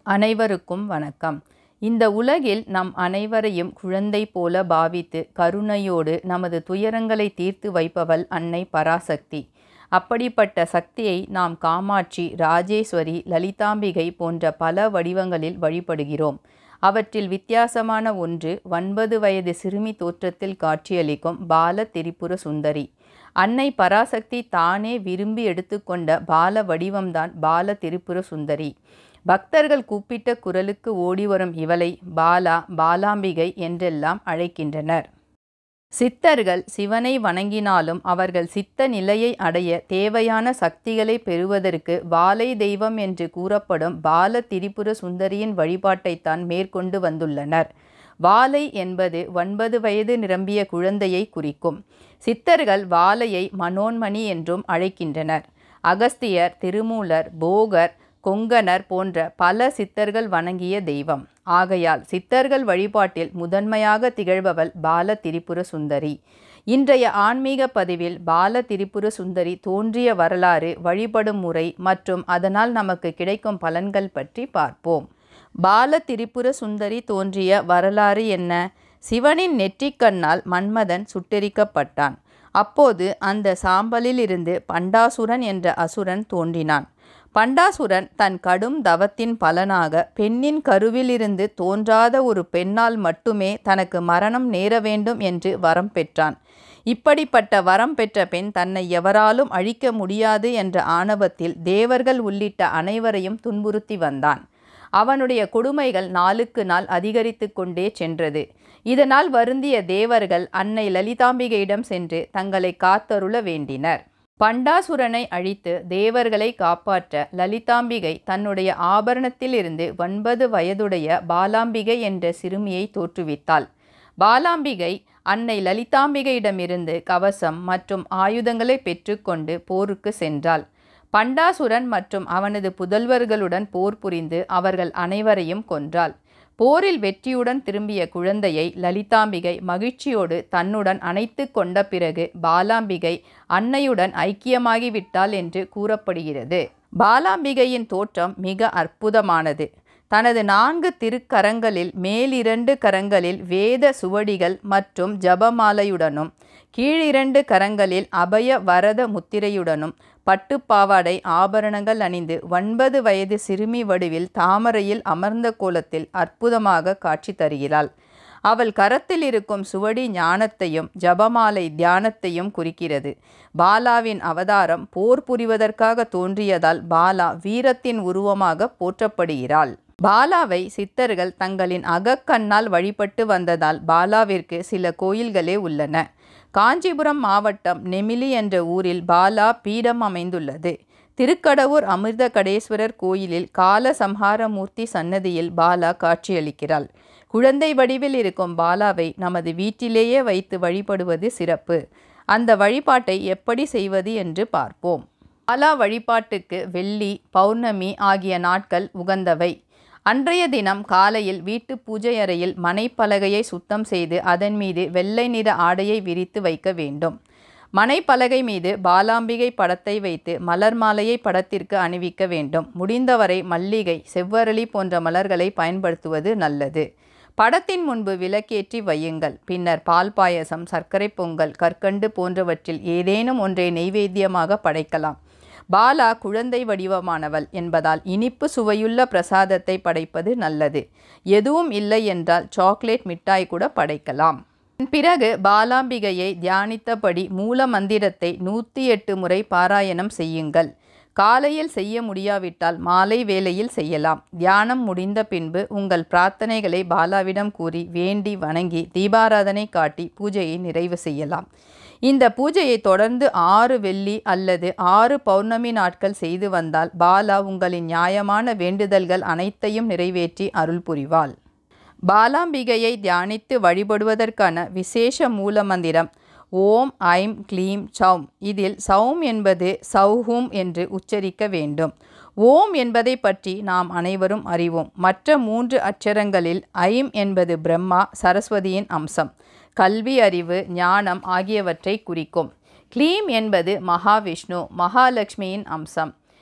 அனைவருக்கும் வணக்கம் இந்த உலகில் நம் அனைவரையும் குழந்தை போல பாவித்து கருணையோடு நமது துயரங்களை தீர்த்து வைப்பவள் அன்னை பராசக்தி அப்படிப்பட்ட சக்தியை நாம் காமாட்சி ராஜேஸ்வரி லலிதாம்பிகை போன்ற பல வடிவங்களில் வழிபடுகிறோம் அவற்றில் வித்தியாசமான ஒன்று ஒன்பது வயது சிறுமி தோற்றத்தில் காட்சியளிக்கும் பால திரிபுர சுந்தரி அன்னை பராசக்தி தானே விரும்பி எடுத்துக்கொண்ட பால வடிவம்தான் பால திரிபுர சுந்தரி பக்தர்கள் கூப்பிட்ட குரலுக்கு ஓடிவரும் இவளை பாலா பாலாம்பிகை என்றெல்லாம் அழைக்கின்றனர் சித்தர்கள் சிவனை வணங்கினாலும் அவர்கள் சித்த நிலையை அடைய தேவையான சக்திகளை பெறுவதற்கு வாலை தெய்வம் என்று கூறப்படும் பால திரிபுர சுந்தரியின் வழிபாட்டைத்தான் மேற்கொண்டு வந்துள்ளனர் வாலை என்பது ஒன்பது வயது நிரம்பிய குழந்தையை குறிக்கும் சித்தர்கள் வாலையை மனோன்மணி என்றும் அழைக்கின்றனர் அகஸ்தியர் திருமூலர் போகர் கொங்கணர் போன்ற பல சித்தர்கள் வணங்கிய தெய்வம் ஆகையால் சித்தர்கள் வழிபாட்டில் முதன்மையாக திகழ்பவள் பால திரிபுர சுந்தரி இன்றைய ஆன்மீக பதிவில் பால திரிபுர சுந்தரி தோன்றிய வரலாறு வழிபடும் முறை மற்றும் அதனால் நமக்கு கிடைக்கும் பலன்கள் பற்றி பார்ப்போம் பால திரிபுர சுந்தரி தோன்றிய வரலாறு என்ன சிவனின் நெற்றிக்கண்ணால் மன்மதன் சுட்டெரிக்கப்பட்டான் அப்போது அந்த சாம்பலில் இருந்து பண்டாசுரன் என்ற அசுரன் தோன்றினான் பண்டாசுரன் தன் கடும் தவத்தின் பலனாக பெண்ணின் கருவிலிருந்து தோன்றாத ஒரு பெண்ணால் மட்டுமே தனக்கு மரணம் நேர வேண்டும் என்று வரம் பெற்றான் இப்படிப்பட்ட வரம் பெற்ற பெண் தன்னை எவராலும் அழிக்க முடியாது என்ற ஆணவத்தில் தேவர்கள் உள்ளிட்ட அனைவரையும் துன்புறுத்தி வந்தான் அவனுடைய கொடுமைகள் நாளுக்கு நாள் அதிகரித்து கொண்டே சென்றது இதனால் வருந்திய தேவர்கள் அன்னை லலிதாம்பிகையிடம் சென்று தங்களை காத்தருள வேண்டினர் பண்டாசுரனை அழித்து தேவர்களை காப்பாற்ற லலிதாம்பிகை தன்னுடைய ஆபரணத்திலிருந்து ஒன்பது வயதுடைய பாலாம்பிகை என்ற சிறுமியை தோற்றுவித்தாள் பாலாம்பிகை அன்னை லலிதாம்பிகையிடமிருந்து கவசம் மற்றும் ஆயுதங்களை பெற்றுக்கொண்டு போருக்கு சென்றாள் பண்டாசுரன் மற்றும் அவனது புதல்வர்களுடன் போர் புரிந்து அவர்கள் அனைவரையும் கொன்றாள் போரில் வெற்றியுடன் திரும்பிய குழந்தையை லலிதாம்பிகை மகிழ்ச்சியோடு தன்னுடன் அணைத்து கொண்ட பிறகு பாலாம்பிகை அன்னையுடன் ஐக்கியமாகிவிட்டாள் என்று கூறப்படுகிறது பாலாம்பிகையின் தோற்றம் மிக அற்புதமானது தனது நான்கு திருக்கரங்களில் மேலிரண்டு கரங்களில் வேத சுவடிகள் மற்றும் ஜபமாலையுடனும் கீழிரண்டு கரங்களில் அபய வரத முத்திரையுடனும் பட்டுப்பாவாடை ஆபரணங்கள் அணிந்து ஒன்பது வயது சிறுமி வடிவில் தாமரையில் அமர்ந்த கோலத்தில் அற்புதமாக காட்சி தருகிறாள் அவள் கரத்தில் இருக்கும் சுவடி ஞானத்தையும் ஜபமாலை தியானத்தையும் குறிக்கிறது பாலாவின் அவதாரம் போர் புரிவதற்காக தோன்றியதால் பாலா வீரத்தின் உருவமாக போற்றப்படுகிறாள் பாலாவை சித்தர்கள் தங்களின் அகக்கண்ணால் வழிபட்டு வந்ததால் பாலாவிற்கு சில கோயில்களே உள்ளன காஞ்சிபுரம் மாவட்டம் நெமிலி என்ற ஊரில் பாலா பீடம் அமைந்துள்ளது திருக்கடவூர் அமிர்த கடேஸ்வரர் கோயிலில் கால சம்ஹாரமூர்த்தி சன்னதியில் பாலா காட்சியளிக்கிறாள் குழந்தை வடிவில் இருக்கும் பாலாவை நமது வீட்டிலேயே வைத்து வழிபடுவது சிறப்பு அந்த வழிபாட்டை எப்படி செய்வது என்று பார்ப்போம் பாலா வழிபாட்டுக்கு வெள்ளி பௌர்ணமி ஆகிய நாட்கள் உகந்தவை அன்றைய தினம் காலையில் வீட்டு பூஜை அறையில் மனைப்பலகையை சுத்தம் செய்து அதன் மீது வெள்ளை நிற ஆடையை விரித்து வைக்க வேண்டும் மனைப்பலகை மீது பாலாம்பிகை படத்தை வைத்து மலர் மாலையை படத்திற்கு அணிவிக்க வேண்டும் முடிந்தவரை மல்லிகை செவ்வரளி போன்ற மலர்களை பயன்படுத்துவது நல்லது படத்தின் முன்பு விளக்கேற்றி வையுங்கள் பின்னர் பால் பாயசம் சர்க்கரை பொங்கல் கற்கண்டு போன்றவற்றில் ஏதேனும் ஒன்றை நெய்வேத்தியமாக படைக்கலாம் பாலா குழந்தை வடிவமானவள் என்பதால் இனிப்பு சுவையுள்ள பிரசாதத்தை படைப்பது நல்லது எதுவும் இல்லை என்றால் சாக்லேட் மிட்டாய் கூட படைக்கலாம் பிறகு பாலாம்பிகையை தியானித்தபடி மூல மந்திரத்தை நூற்றி எட்டு முறை பாராயணம் செய்யுங்கள் காலையில் செய்ய முடியாவிட்டால் மாலை வேளையில் செய்யலாம் தியானம் முடிந்த பின்பு உங்கள் பிரார்த்தனைகளை பாலாவிடம் கூறி வேண்டி வணங்கி தீபாராதனை காட்டி பூஜையை நிறைவு செய்யலாம் இந்த பூஜையை தொடர்ந்து ஆறு வெள்ளி அல்லது ஆறு பௌர்ணமி நாட்கள் செய்து வந்தால் பாலா உங்களின் நியாயமான வேண்டுதல்கள் அனைத்தையும் நிறைவேற்றி அருள் புரிவாள் பாலாம்பிகையை தியானித்து வழிபடுவதற்கான விசேஷ மூல மந்திரம் ஓம் ஐம் க்ளீம் சௌம் இதில் சௌம் என்பது சௌஹூம் என்று உச்சரிக்க வேண்டும் ஓம் என்பதை பற்றி நாம் அனைவரும் அறிவோம் மற்ற மூன்று அச்சரங்களில் ஐம் என்பது பிரம்மா சரஸ்வதியின் அம்சம் கல்வி அறிவு ஞானம் ஆகியவற்றை குறிக்கும் க்ளீம் என்பது மகாவிஷ்ணு மகாலட்சுமியின் அம்சம்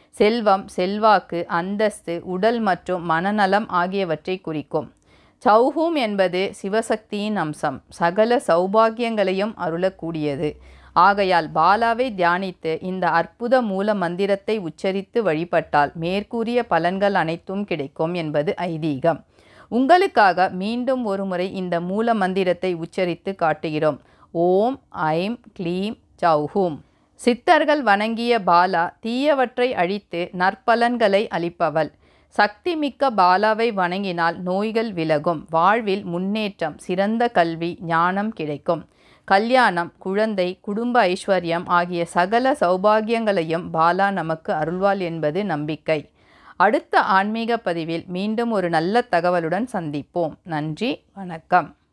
செல்வம் செல்வாக்கு அந்தஸ்து உடல் மற்றும் மனநலம் ஆகியவற்றை குறிக்கும் சௌஹூம் என்பது சிவசக்தியின் அம்சம் சகல சௌபாகியங்களையும் அருளக்கூடியது ஆகையால் பாலாவை தியானித்து இந்த அற்புத மூல மந்திரத்தை உச்சரித்து வழிபட்டால் மேற்கூறிய பலன்கள் அனைத்தும் கிடைக்கும் என்பது ஐதீகம் உங்களுக்காக மீண்டும் ஒருமுறை இந்த மூல மந்திரத்தை உச்சரித்து காட்டுகிறோம் ஓம் ஐம் க்ளீம் சௌஹூம் சித்தர்கள் வணங்கிய பாலா தீயவற்றை அழித்து நற்பலன்களை அளிப்பவள் சக்தி மிக்க பாலாவை வணங்கினால் நோய்கள் விலகும் வாழ்வில் முன்னேற்றம் சிறந்த கல்வி ஞானம் கிடைக்கும் கல்யாணம் குழந்தை குடும்ப ஐஸ்வர்யம் ஆகிய சகல சௌபாகியங்களையும் பாலா நமக்கு அருள்வாள் என்பது நம்பிக்கை அடுத்த ஆன்மீக பதிவில் மீண்டும் ஒரு நல்ல தகவலுடன் சந்திப்போம் நன்றி வணக்கம்